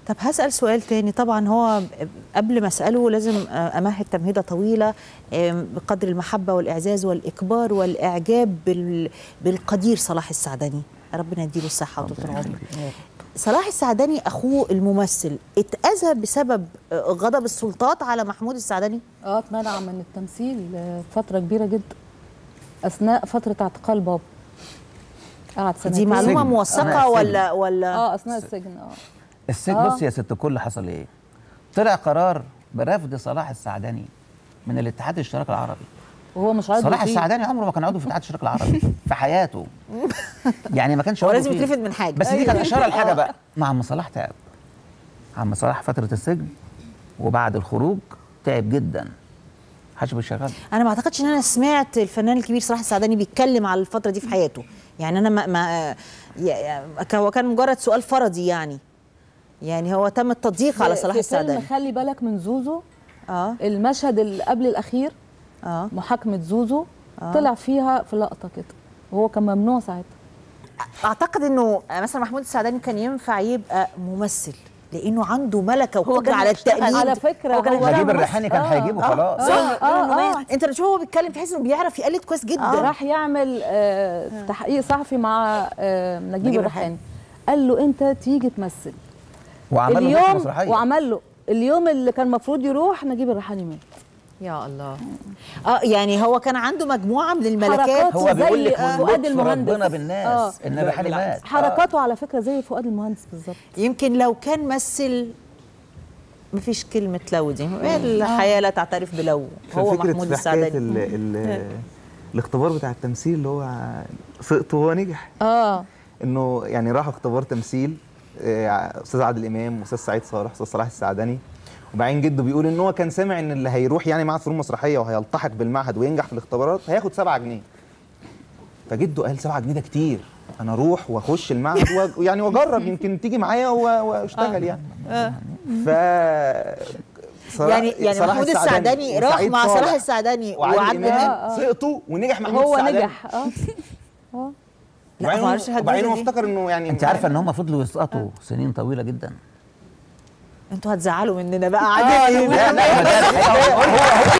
طب هسأل سؤال تاني طبعا هو قبل ما أسأله لازم أمهد تمهيدة طويلة آم، بقدر المحبة والإعزاز والإكبار والإعجاب بال- بالقدير صلاح السعدني ربنا يديله الصحة وطول العمر صلاح السعدني أخوه الممثل اتأذى بسبب آه، غضب السلطات على محمود السعدني اه اتمنع من التمثيل آه، فتره كبيره جدا اثناء فتره اعتقال بابا قعد سنتين دي معلومة سجن. موثقة أثناء ولا ولا اه اثناء السجن اه السجن آه. بص يا ست الكل حصل ايه طلع قرار برفض صلاح السعدني من الاتحاد الاشتراكي العربي وهو مش عضو صلاح فيه. السعدني عمره ما كان عضو في الاتحاد الاشتراكي العربي في حياته يعني ما كانش هو عضو لازم فيه. يترفد من حاجة. بس دي كانت اشاره لحاجه بقى مع عم صلاح تعب عم صلاح فتره السجن وبعد الخروج تعب جدا حاجه بالشغال انا ما اعتقدش ان انا سمعت الفنان الكبير صلاح السعداني بيتكلم على الفتره دي في حياته يعني انا ما, ما يا- يا- هو كان مجرد سؤال فرضي يعني يعني هو تم التضييق على في- صلاح في فيلم السعداني خلي بالك من زوزو اه المشهد اللي قبل الاخير اه محاكمه زوزو طلع فيها في لقطه كده وهو كان ممنوع ساعتها اعتقد انه مثلا محمود السعداني كان ينفع يبقى ممثل لانه عنده ملكه هو وقدره كان على هيشتغل. التقليد على فكرة هو كان هو هيشتغل نجيب ممثل. الريحاني كان هيجيبه خلاص صح آه، اه, آه. انت لما تشوفه هو بيتكلم تحس انه بيعرف يقلد كويس جدا آه. راح يعمل آه تحقيق صحفي مع آه نجيب, نجيب الريحاني قال له انت تيجي تمثل وعمل له ذكرى اليوم مسرحيه وعمل له اليوم اللي كان المفروض يروح نجيب الريحاني مات يا الله اه يعني هو كان عنده مجموعه من الملكات حركات هو بيقول زي لك من فؤاد لطف المهندس. ربنا بالناس آه. ان الريحاني مات حركاته على فكره زي فؤاد المهندس بالظبط يمكن لو كان مثل مفيش كلمة لو دي الحياة لا تعترف بلو هو ففكرة محمود في حكاية السعداني ال ال الاختبار بتاع التمثيل اللي هو سقط وهو نجح اه انه يعني راح اختبار تمثيل آه، استاذ عادل امام واستاذ سعيد صالح استاذ صلاح السعدني وبعدين جده بيقول ان هو كان سامع ان اللي هيروح يعني معهد فنون مسرحيه وهيلتحق بالمعهد وينجح في الاختبارات هياخد 7 جنيه فجده قال 7 جنيه ده كتير انا اروح واخش المعهد و- ويعني واجرب يمكن تيجي معايا و- واشتغل يعني ف صلاح- يعني يعني صلاح محمود السعداني راح وسعيد مع صلاح صالح السعداني وعادل وعدل امام آه. سقطوا ونجح محمود هو السعداني نجح اه لا ما اعرفش وبعدين الحدوتة هو دي. افتكر انه يعني انت عارفه ان هم فضلوا يسقطوا سنين طويله جدا انتوا هتزعلوا مننا بقى عادل لا لا ما ده- هو- هو